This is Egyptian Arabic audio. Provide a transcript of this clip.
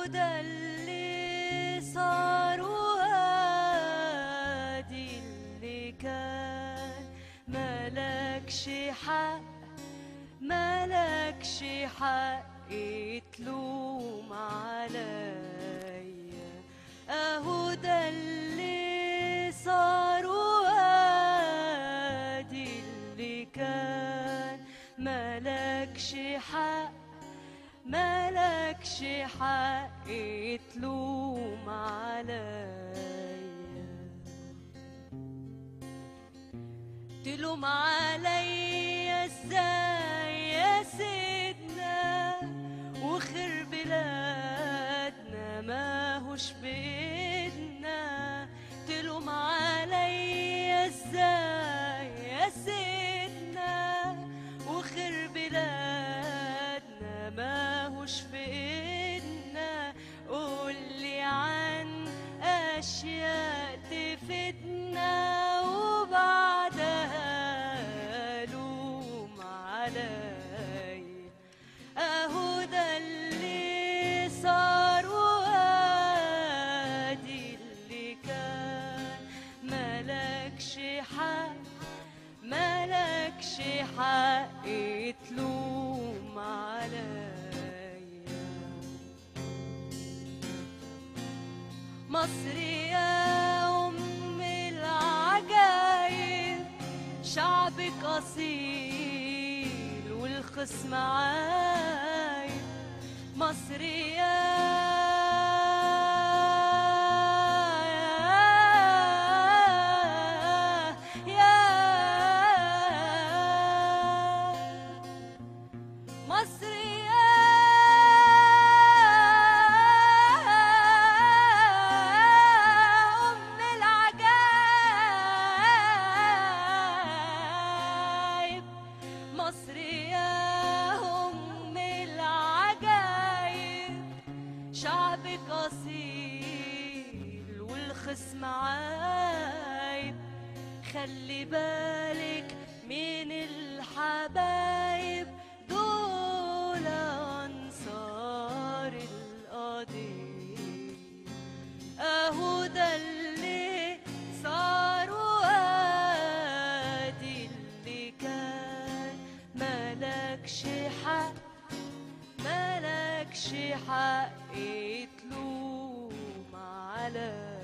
ده اللي صار وادي اللي كان ملكش حق ملكش حق تلوم عليا اهو ده اللي صار وادي اللي كان ملكش حق ملكش حق تلوم عليا تلوم عليا ازاي يا سيدنا وخير بلادنا ماهوش بإيدنا تلوم عليا ازاي يا سيدنا وخير بلادنا ماهوش في ايدنا قولي عن اشياء تفيدنا وبعدها لوم علي اهو ده اللي صار وادي اللي كان ملكش حق ملكش حق تلوم عليا مصر يا أم العجايب شعبك أصيل والخصم عايب مصر يا يا مصر يا أم العجايب مصر يا أم العجايب شعبك أصيل والخصم عايب خلي بالك من الحبايب دول أنصار القضية أهو ده اللي صار وادي اللي كان ملكش حق ملكش حق تلوم عليا